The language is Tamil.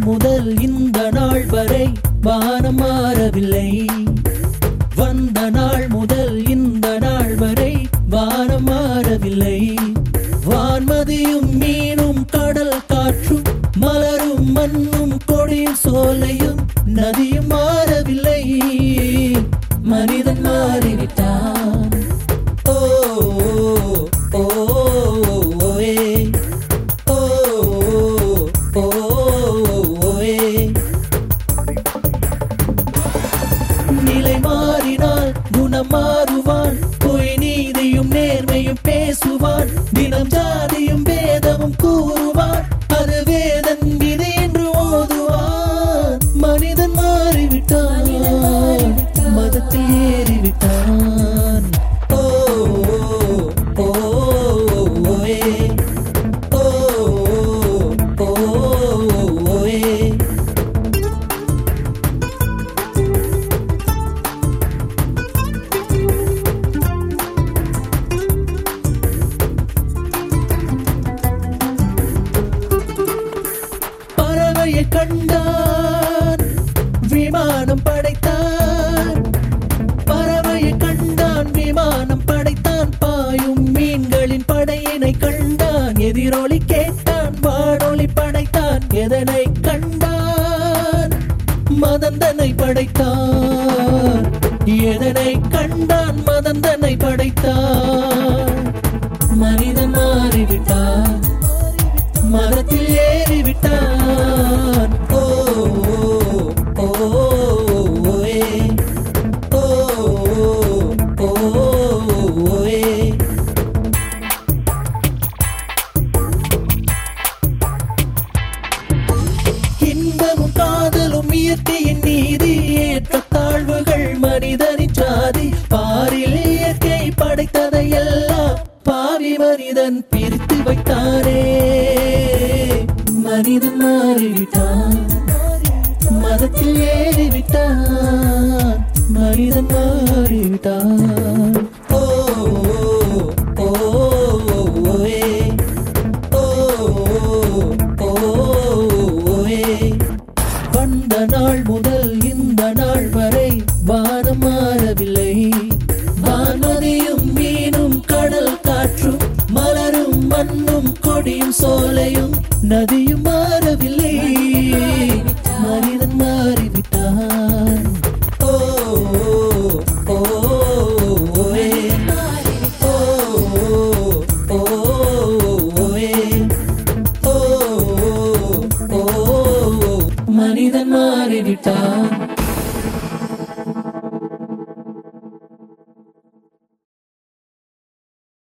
முதல் இந்த நாள் வரை வானம் மாறவில்லை வந்த நாள் முதல் இந்த நாள் வரை வானம் மாறவில்லை வான்மதியும் மீனும் கடல் காற்றும் மலரும் மண்ணும் கொடியும் சோலையும் நதியும் மாறவில்லை மனிதன் மாறிவிட்டான் ஓ ஓ, ஓ ஏ. ஓ ஓ, ஓ ஏ. நிலை மாறினால் குணம் மாறுவான் பொய் நீதியும் நேர்மையும் பேசுவான் தினம் ஜாதியும் வேதமும் கூறுவான் அது வேதன் விதி என்று ஓதுவான் மனிதன் மாறிவிட்டான் மதத்தில் ஏறிவிட்டான் ஓ ஓ, ஓ ஏ. ஓ ஓ, ஓ ஏ. பறவையை கண்டான் விமானம் படைத்தான் பறவையை கண்டான் விமானம் படைத்தான் பாயும் மீன்களின் படையினை கண்டான் எதிரொலி கேட்டான் வானொலி படைத்தான் எதனை கண்டான் மதந்தனை படைத்தான் எதனை கண்டான் மதந்தனை படைத்தான் மனிதன் மாறிவிட்டான் மரத்தில் ஏறிவிட்டான் ஓ ஓ, ஓ ஏ. ஓ ஓ, ஓ ஏ. இன்பமும் காதலும் இயற்கையின் நீதி ஏற்ற தாழ்வுகள் மனிதனின் ஜாதி பாரில் இயற்கை படைத்ததை எல்லாம் பாவி மனிதன் பிரித்து வைத்தாரே மனிதன் மாறிவிட்டான் மதத்தில் ஏறிவிட்டான் மனிதன் மாறிவிட்டான் ஓ ஓ, ஓ ஏ. ஓ ஓ, ஓ ஏ. வந்த நாள் முதல் இந்த நாள் வரை வானம் மாறவில்லை வான்மதியும் மீனும் கடல் காற்றும் மலரும் மண்ணும் கொடியும் சோலையும் நதியும் மாறவில்லை மனிதன் மாறிவிட்டான் ஓ ஓ, ஓ ஏ. ஓ ஓ, ஓ ஏ. ஓ ஓ, மனிதன் மாறிவிட்டான்